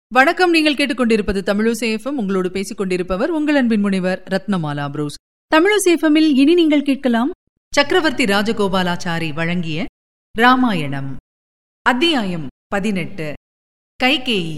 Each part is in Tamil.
வணக்கம் நீங்கள் கேட்டுக்கொண்டிருப்பது தமிழசேஃபம் உங்களோடு பேசிக் கொண்டிருப்பவர் உங்கள் அன்பின் முனைவர் ரத்னமாலா புரூஸ் தமிழசேஃபமில் இனி நீங்கள் கேட்கலாம் சக்கரவர்த்தி ராஜகோபாலாச்சாரி வழங்கிய ராமாயணம் அத்தியாயம் பதினெட்டு கைகேயி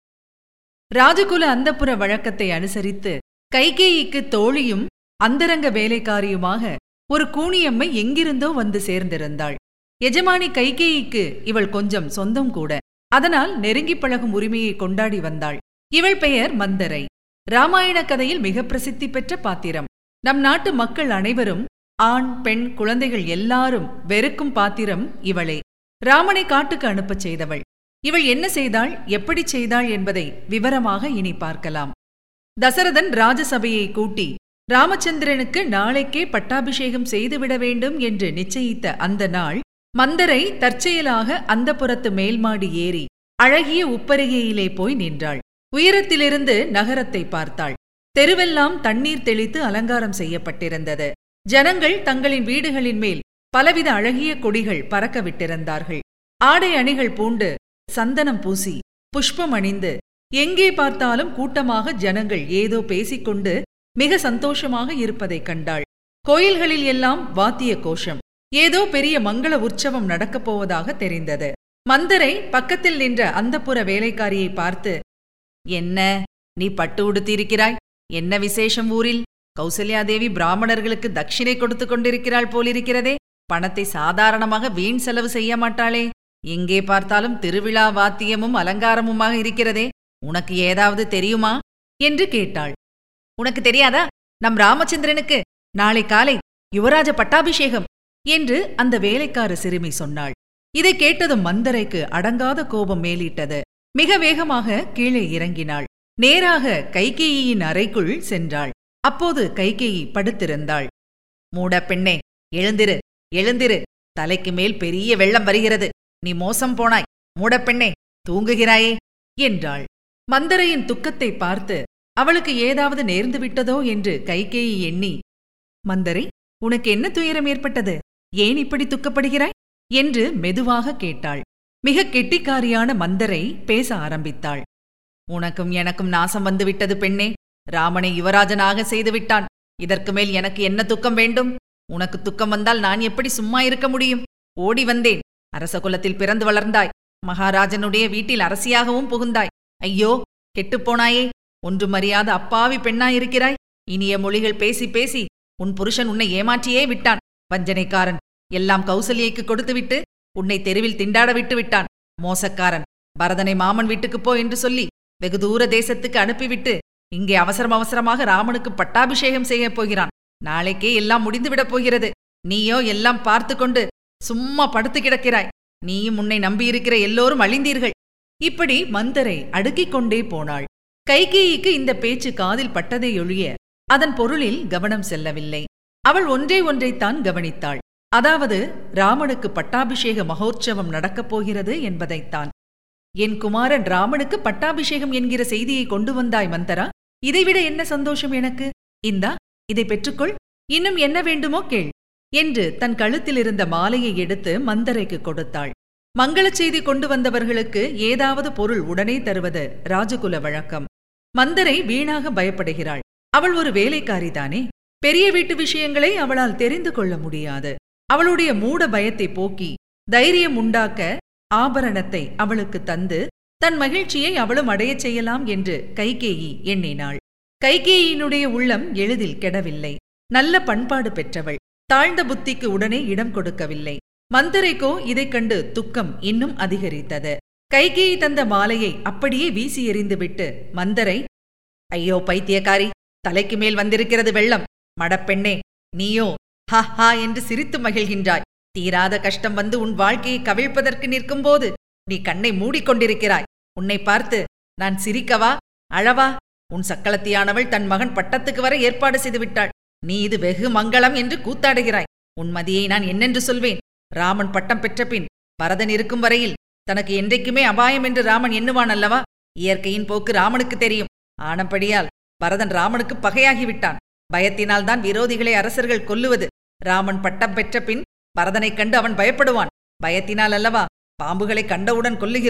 ராஜகுல அந்தப்புற வழக்கத்தை அனுசரித்து கைகேயிக்கு தோழியும் அந்தரங்க வேலைக்காரியுமாக ஒரு கூனியம்மை எங்கிருந்தோ வந்து சேர்ந்திருந்தாள் எஜமானி கைகேயிக்கு இவள் கொஞ்சம் சொந்தம் கூட அதனால் நெருங்கிப் பழகும் உரிமையை கொண்டாடி வந்தாள் இவள் பெயர் மந்தரை ராமாயண கதையில் மிக பிரசித்தி பெற்ற பாத்திரம் நம் நாட்டு மக்கள் அனைவரும் ஆண் பெண் குழந்தைகள் எல்லாரும் வெறுக்கும் பாத்திரம் இவளே ராமனை காட்டுக்கு அனுப்பச் செய்தவள் இவள் என்ன செய்தாள் எப்படி செய்தாள் என்பதை விவரமாக இனி பார்க்கலாம் தசரதன் ராஜசபையை கூட்டி ராமச்சந்திரனுக்கு நாளைக்கே பட்டாபிஷேகம் செய்துவிட வேண்டும் என்று நிச்சயித்த அந்த நாள் மந்தரை தற்செயலாக அந்த புறத்து மேல்மாடி ஏறி அழகிய உப்பருகையிலே போய் நின்றாள் உயரத்திலிருந்து நகரத்தை பார்த்தாள் தெருவெல்லாம் தண்ணீர் தெளித்து அலங்காரம் செய்யப்பட்டிருந்தது ஜனங்கள் தங்களின் வீடுகளின் மேல் பலவித அழகிய கொடிகள் பறக்க விட்டிருந்தார்கள் ஆடை அணிகள் பூண்டு சந்தனம் பூசி புஷ்பம் அணிந்து எங்கே பார்த்தாலும் கூட்டமாக ஜனங்கள் ஏதோ பேசிக்கொண்டு மிக சந்தோஷமாக இருப்பதைக் கண்டாள் கோயில்களில் எல்லாம் வாத்திய கோஷம் ஏதோ பெரிய மங்கள உற்சவம் நடக்கப் போவதாக தெரிந்தது மந்தரை பக்கத்தில் நின்ற அந்தப்புற வேலைக்காரியை பார்த்து என்ன நீ பட்டு உடுத்தியிருக்கிறாய் என்ன விசேஷம் ஊரில் கௌசல்யாதேவி பிராமணர்களுக்கு தட்சிணை கொடுத்து கொண்டிருக்கிறாள் போலிருக்கிறதே பணத்தை சாதாரணமாக வீண் செலவு செய்ய மாட்டாளே எங்கே பார்த்தாலும் திருவிழா வாத்தியமும் அலங்காரமுமாக இருக்கிறதே உனக்கு ஏதாவது தெரியுமா என்று கேட்டாள் உனக்கு தெரியாதா நம் ராமச்சந்திரனுக்கு நாளை காலை யுவராஜ பட்டாபிஷேகம் என்று அந்த வேலைக்கார சிறுமி சொன்னாள் இதை கேட்டதும் மந்தரைக்கு அடங்காத கோபம் மேலிட்டது மிக வேகமாக கீழே இறங்கினாள் நேராக கைகேயின் அறைக்குள் சென்றாள் அப்போது கைகேயி படுத்திருந்தாள் மூட பெண்ணே எழுந்திரு எழுந்திரு தலைக்கு மேல் பெரிய வெள்ளம் வருகிறது நீ மோசம் போனாய் மூடப்பெண்ணே தூங்குகிறாயே என்றாள் மந்தரையின் துக்கத்தை பார்த்து அவளுக்கு ஏதாவது நேர்ந்து விட்டதோ என்று கைகேயி எண்ணி மந்தரை உனக்கு என்ன துயரம் ஏற்பட்டது ஏன் இப்படி துக்கப்படுகிறாய் என்று மெதுவாக கேட்டாள் மிக கெட்டிக்காரியான மந்தரை பேச ஆரம்பித்தாள் உனக்கும் எனக்கும் நாசம் வந்துவிட்டது பெண்ணே ராமனை யுவராஜனாக செய்துவிட்டான் இதற்கு மேல் எனக்கு என்ன துக்கம் வேண்டும் உனக்கு துக்கம் வந்தால் நான் எப்படி சும்மா இருக்க முடியும் ஓடி வந்தேன் அரச குலத்தில் பிறந்து வளர்ந்தாய் மகாராஜனுடைய வீட்டில் அரசியாகவும் புகுந்தாய் ஐயோ கெட்டுப்போனாயே ஒன்றும் அறியாத அப்பாவி பெண்ணாயிருக்கிறாய் இனிய மொழிகள் பேசி பேசி உன் புருஷன் உன்னை ஏமாற்றியே விட்டான் வஞ்சனைக்காரன் எல்லாம் கௌசல்யைக்கு கொடுத்துவிட்டு உன்னை தெருவில் திண்டாட விட்டு விட்டான் மோசக்காரன் பரதனை மாமன் வீட்டுக்குப் போ என்று சொல்லி வெகு தூர தேசத்துக்கு அனுப்பிவிட்டு இங்கே அவசரம் அவசரமாக ராமனுக்கு பட்டாபிஷேகம் செய்யப் போகிறான் நாளைக்கே எல்லாம் முடிந்துவிடப் போகிறது நீயோ எல்லாம் பார்த்து கொண்டு சும்மா படுத்து கிடக்கிறாய் நீயும் உன்னை நம்பியிருக்கிற எல்லோரும் அழிந்தீர்கள் இப்படி மந்தரை அடுக்கிக் கொண்டே போனாள் கைகேயிக்கு இந்த பேச்சு காதில் பட்டதை ஒழிய அதன் பொருளில் கவனம் செல்லவில்லை அவள் ஒன்றே ஒன்றைத்தான் கவனித்தாள் அதாவது ராமனுக்கு பட்டாபிஷேக மகோற்சவம் நடக்கப் போகிறது என்பதைத்தான் என் குமாரன் ராமனுக்கு பட்டாபிஷேகம் என்கிற செய்தியை கொண்டு வந்தாய் மந்தரா இதைவிட என்ன சந்தோஷம் எனக்கு இந்தா இதை பெற்றுக்கொள் இன்னும் என்ன வேண்டுமோ கேள் என்று தன் கழுத்தில் இருந்த மாலையை எடுத்து மந்தரைக்கு கொடுத்தாள் மங்களச் செய்தி கொண்டு வந்தவர்களுக்கு ஏதாவது பொருள் உடனே தருவது ராஜகுல வழக்கம் மந்தரை வீணாக பயப்படுகிறாள் அவள் ஒரு வேலைக்காரிதானே பெரிய வீட்டு விஷயங்களை அவளால் தெரிந்து கொள்ள முடியாது அவளுடைய மூட பயத்தை போக்கி தைரியம் உண்டாக்க ஆபரணத்தை அவளுக்கு தந்து தன் மகிழ்ச்சியை அவளும் அடையச் செய்யலாம் என்று கைகேயி எண்ணினாள் கைகேயினுடைய உள்ளம் எளிதில் கெடவில்லை நல்ல பண்பாடு பெற்றவள் தாழ்ந்த புத்திக்கு உடனே இடம் கொடுக்கவில்லை மந்தரைக்கோ இதைக் கண்டு துக்கம் இன்னும் அதிகரித்தது கைகேயி தந்த மாலையை அப்படியே வீசி எறிந்துவிட்டு மந்தரை ஐயோ பைத்தியக்காரி தலைக்கு மேல் வந்திருக்கிறது வெள்ளம் மடப்பெண்ணே நீயோ ஹா ஹா என்று சிரித்து மகிழ்கின்றாய் தீராத கஷ்டம் வந்து உன் வாழ்க்கையை கவிழ்ப்பதற்கு நிற்கும்போது நீ கண்ணை மூடிக்கொண்டிருக்கிறாய் உன்னை பார்த்து நான் சிரிக்கவா அழவா உன் சக்களத்தியானவள் தன் மகன் பட்டத்துக்கு வர ஏற்பாடு செய்துவிட்டாள் நீ இது வெகு மங்களம் என்று கூத்தாடுகிறாய் உன் மதியை நான் என்னென்று சொல்வேன் ராமன் பட்டம் பெற்ற பின் பரதன் இருக்கும் வரையில் தனக்கு என்றைக்குமே அபாயம் என்று ராமன் எண்ணுவான் அல்லவா இயற்கையின் போக்கு ராமனுக்கு தெரியும் ஆனப்படியால் பரதன் ராமனுக்கு பகையாகிவிட்டான் பயத்தினால்தான் விரோதிகளை அரசர்கள் கொல்லுவது ராமன் பட்டம் பெற்ற பின் பரதனைக் கண்டு அவன் பயப்படுவான் பயத்தினால் அல்லவா பாம்புகளை கண்டவுடன் கொல்லுகிறோம்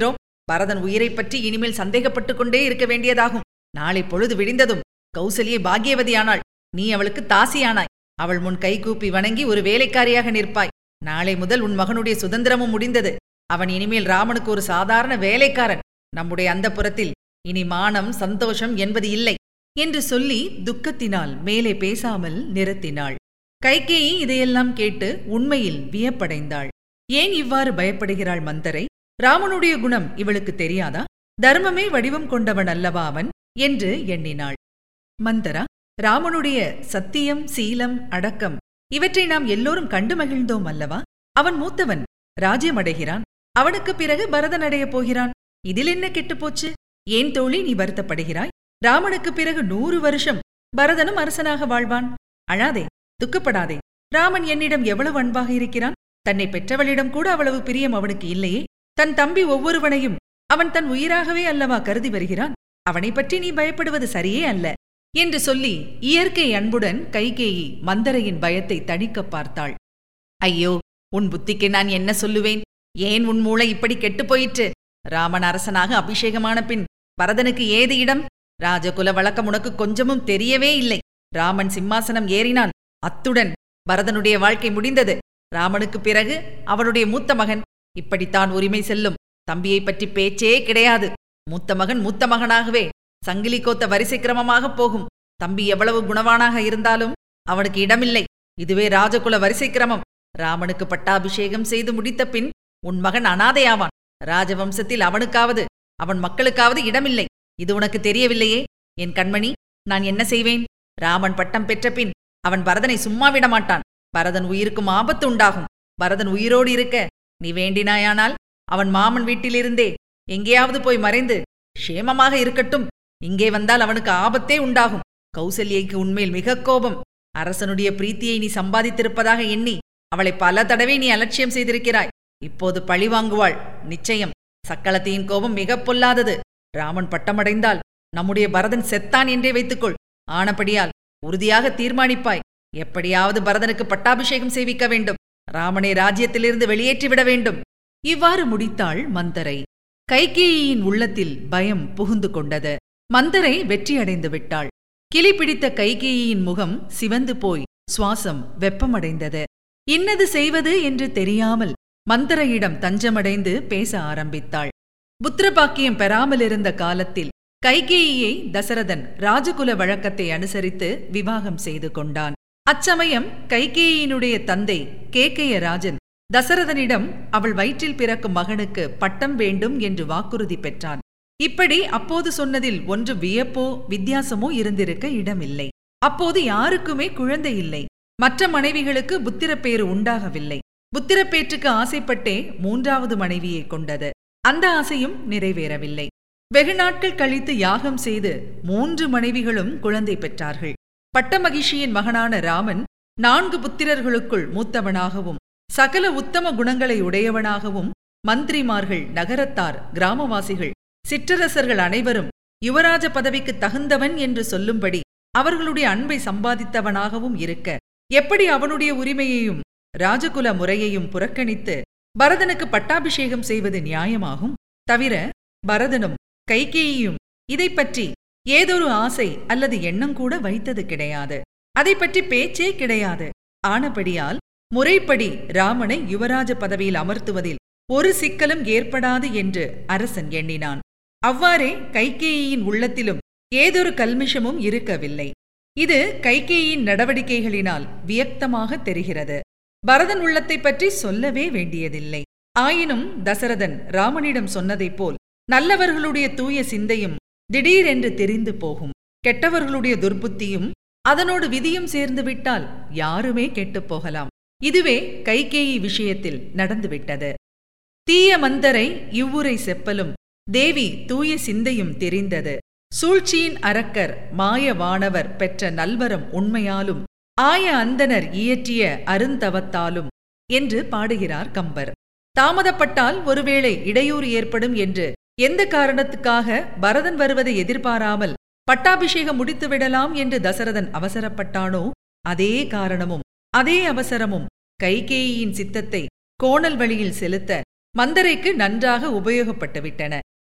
பரதன் உயிரைப் பற்றி இனிமேல் சந்தேகப்பட்டுக் கொண்டே இருக்க வேண்டியதாகும் நாளை பொழுது விடிந்ததும் கௌசல்யே பாக்கியவதியானாள் நீ அவளுக்கு தாசியானாய் அவள் முன் கைகூப்பி வணங்கி ஒரு வேலைக்காரியாக நிற்பாய் நாளை முதல் உன் மகனுடைய சுதந்திரமும் முடிந்தது அவன் இனிமேல் ராமனுக்கு ஒரு சாதாரண வேலைக்காரன் நம்முடைய அந்த புறத்தில் இனி மானம் சந்தோஷம் என்பது இல்லை என்று சொல்லி துக்கத்தினால் மேலே பேசாமல் நிறுத்தினாள் கைகேயி இதையெல்லாம் கேட்டு உண்மையில் வியப்படைந்தாள் ஏன் இவ்வாறு பயப்படுகிறாள் மந்தரை ராமனுடைய குணம் இவளுக்கு தெரியாதா தர்மமே வடிவம் கொண்டவன் அல்லவா அவன் என்று எண்ணினாள் மந்தரா ராமனுடைய சத்தியம் சீலம் அடக்கம் இவற்றை நாம் எல்லோரும் கண்டு மகிழ்ந்தோம் அல்லவா அவன் மூத்தவன் ராஜ்யமடைகிறான் அவனுக்கு பிறகு பரதன் அடையப் போகிறான் இதில் என்ன கெட்டுப்போச்சு ஏன் தோழி நீ வருத்தப்படுகிறாய் ராமனுக்கு பிறகு நூறு வருஷம் பரதனும் அரசனாக வாழ்வான் அழாதே துக்கப்படாதே ராமன் என்னிடம் எவ்வளவு அன்பாக இருக்கிறான் தன்னை பெற்றவளிடம் கூட அவ்வளவு பிரியம் அவனுக்கு இல்லையே தன் தம்பி ஒவ்வொருவனையும் அவன் தன் உயிராகவே அல்லவா கருதி வருகிறான் அவனை பற்றி நீ பயப்படுவது சரியே அல்ல என்று சொல்லி இயற்கை அன்புடன் கைகேயி மந்தரையின் பயத்தை தணிக்கப் பார்த்தாள் ஐயோ உன் புத்திக்கு நான் என்ன சொல்லுவேன் ஏன் உன் மூளை இப்படி கெட்டுப் போயிற்று ராமன் அரசனாக அபிஷேகமான பின் பரதனுக்கு ஏது இடம் ராஜகுல வழக்கம் உனக்கு கொஞ்சமும் தெரியவே இல்லை ராமன் சிம்மாசனம் ஏறினான் அத்துடன் பரதனுடைய வாழ்க்கை முடிந்தது ராமனுக்கு பிறகு அவனுடைய மூத்த மகன் இப்படித்தான் உரிமை செல்லும் தம்பியை பற்றி பேச்சே கிடையாது மூத்த மகன் மூத்த மகனாகவே சங்கிலி கோத்த வரிசை கிரமமாக போகும் தம்பி எவ்வளவு குணவானாக இருந்தாலும் அவனுக்கு இடமில்லை இதுவே ராஜகுல வரிசை கிரமம் ராமனுக்கு பட்டாபிஷேகம் செய்து முடித்த பின் உன் மகன் அனாதையாவான் ராஜவம்சத்தில் அவனுக்காவது அவன் மக்களுக்காவது இடமில்லை இது உனக்கு தெரியவில்லையே என் கண்மணி நான் என்ன செய்வேன் ராமன் பட்டம் பெற்ற பின் அவன் பரதனை சும்மா விட மாட்டான் பரதன் உயிருக்கும் ஆபத்து உண்டாகும் பரதன் உயிரோடு இருக்க நீ வேண்டினாயானால் அவன் மாமன் வீட்டிலிருந்தே எங்கேயாவது போய் மறைந்து க்ஷேமமாக இருக்கட்டும் இங்கே வந்தால் அவனுக்கு ஆபத்தே உண்டாகும் கௌசல்யைக்கு உண்மையில் மிக கோபம் அரசனுடைய பிரீத்தியை நீ சம்பாதித்திருப்பதாக எண்ணி அவளை பல தடவை நீ அலட்சியம் செய்திருக்கிறாய் இப்போது பழி வாங்குவாள் நிச்சயம் சக்களத்தியின் கோபம் மிகப் பொல்லாதது ராமன் பட்டமடைந்தால் நம்முடைய பரதன் செத்தான் என்றே வைத்துக்கொள் ஆனபடியால் உறுதியாக தீர்மானிப்பாய் எப்படியாவது பரதனுக்கு பட்டாபிஷேகம் செய்விக்க வேண்டும் ராமனை ராஜ்யத்திலிருந்து வெளியேற்றிவிட வேண்டும் இவ்வாறு முடித்தாள் மந்தரை கைகேயியின் உள்ளத்தில் பயம் புகுந்து கொண்டது மந்தரை வெற்றியடைந்து விட்டாள் கிளி பிடித்த கைகேயியின் முகம் சிவந்து போய் சுவாசம் வெப்பமடைந்தது இன்னது செய்வது என்று தெரியாமல் மந்தரையிடம் தஞ்சமடைந்து பேச ஆரம்பித்தாள் புத்திரபாக்கியம் பெறாமலிருந்த காலத்தில் கைகேயியை தசரதன் ராஜகுல வழக்கத்தை அனுசரித்து விவாகம் செய்து கொண்டான் அச்சமயம் கைகேயினுடைய தந்தை கேக்கைய ராஜன் தசரதனிடம் அவள் வயிற்றில் பிறக்கும் மகனுக்கு பட்டம் வேண்டும் என்று வாக்குறுதி பெற்றான் இப்படி அப்போது சொன்னதில் ஒன்று வியப்போ வித்தியாசமோ இருந்திருக்க இடமில்லை அப்போது யாருக்குமே குழந்தை இல்லை மற்ற மனைவிகளுக்கு புத்திரப்பேறு உண்டாகவில்லை புத்திரப்பேற்றுக்கு ஆசைப்பட்டே மூன்றாவது மனைவியை கொண்டது அந்த ஆசையும் நிறைவேறவில்லை வெகு நாட்கள் கழித்து யாகம் செய்து மூன்று மனைவிகளும் குழந்தை பெற்றார்கள் பட்டமகிஷியின் மகனான ராமன் நான்கு புத்திரர்களுக்குள் மூத்தவனாகவும் சகல உத்தம குணங்களை உடையவனாகவும் மந்திரிமார்கள் நகரத்தார் கிராமவாசிகள் சிற்றரசர்கள் அனைவரும் யுவராஜ பதவிக்கு தகுந்தவன் என்று சொல்லும்படி அவர்களுடைய அன்பை சம்பாதித்தவனாகவும் இருக்க எப்படி அவனுடைய உரிமையையும் ராஜகுல முறையையும் புறக்கணித்து பரதனுக்கு பட்டாபிஷேகம் செய்வது நியாயமாகும் தவிர பரதனும் கைகேயியும் இதை பற்றி ஏதொரு ஆசை அல்லது எண்ணம் கூட வைத்தது கிடையாது அதை பற்றி பேச்சே கிடையாது ஆனபடியால் முறைப்படி ராமனை யுவராஜ பதவியில் அமர்த்துவதில் ஒரு சிக்கலும் ஏற்படாது என்று அரசன் எண்ணினான் அவ்வாறே கைகேயியின் உள்ளத்திலும் ஏதொரு கல்மிஷமும் இருக்கவில்லை இது கைகேயின் நடவடிக்கைகளினால் வியக்தமாக தெரிகிறது பரதன் உள்ளத்தை பற்றி சொல்லவே வேண்டியதில்லை ஆயினும் தசரதன் ராமனிடம் சொன்னதைப் போல் நல்லவர்களுடைய தூய சிந்தையும் திடீரென்று தெரிந்து போகும் கெட்டவர்களுடைய துர்புத்தியும் அதனோடு விதியும் சேர்ந்துவிட்டால் யாருமே கெட்டுப் போகலாம் இதுவே கைகேயி விஷயத்தில் நடந்துவிட்டது தீய மந்தரை இவ்வுரை செப்பலும் தேவி தூய சிந்தையும் தெரிந்தது சூழ்ச்சியின் அரக்கர் மாய வானவர் பெற்ற நல்வரம் உண்மையாலும் ஆய அந்தனர் இயற்றிய அருந்தவத்தாலும் என்று பாடுகிறார் கம்பர் தாமதப்பட்டால் ஒருவேளை இடையூறு ஏற்படும் என்று எந்த காரணத்துக்காக பரதன் வருவதை எதிர்பாராமல் பட்டாபிஷேகம் முடித்துவிடலாம் என்று தசரதன் அவசரப்பட்டானோ அதே காரணமும் அதே அவசரமும் கைகேயியின் சித்தத்தை கோணல் வழியில் செலுத்த மந்தரைக்கு நன்றாக உபயோகப்பட்டுவிட்டன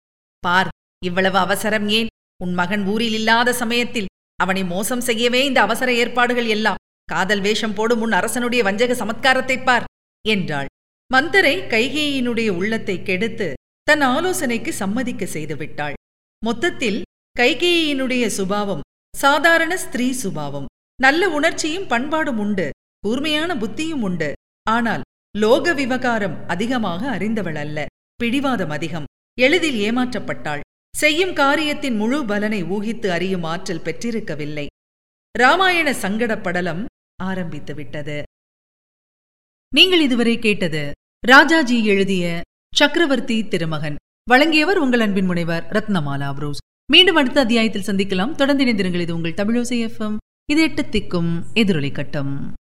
பார் இவ்வளவு அவசரம் ஏன் உன் மகன் ஊரில் இல்லாத சமயத்தில் அவனை மோசம் செய்யவே இந்த அவசர ஏற்பாடுகள் எல்லாம் காதல் வேஷம் போடும் உன் அரசனுடைய வஞ்சக சமத்காரத்தைப் பார் என்றாள் மந்தரை கைகேயினுடைய உள்ளத்தை கெடுத்து தன் ஆலோசனைக்கு சம்மதிக்க செய்துவிட்டாள் மொத்தத்தில் கைகேயினுடைய சுபாவம் சாதாரண ஸ்திரீ சுபாவம் நல்ல உணர்ச்சியும் பண்பாடும் உண்டு கூர்மையான புத்தியும் உண்டு ஆனால் லோக விவகாரம் அதிகமாக அறிந்தவள் அல்ல பிடிவாதம் அதிகம் எளிதில் ஏமாற்றப்பட்டாள் செய்யும் காரியத்தின் முழு பலனை ஊகித்து அறியும் ஆற்றல் பெற்றிருக்கவில்லை ராமாயண சங்கட படலம் ஆரம்பித்து விட்டது நீங்கள் இதுவரை கேட்டது ராஜாஜி எழுதிய சக்கரவர்த்தி திருமகன் வழங்கியவர் உங்கள் அன்பின் முனைவர் ரத்னமாலா புரூஸ் மீண்டும் அடுத்த அத்தியாயத்தில் சந்திக்கலாம் தொடர்ந்து இணைந்திருங்கள் இது உங்கள் தமிழோசை எஃப்எம் இது எட்டு திக்கும் எதிரொலி கட்டம்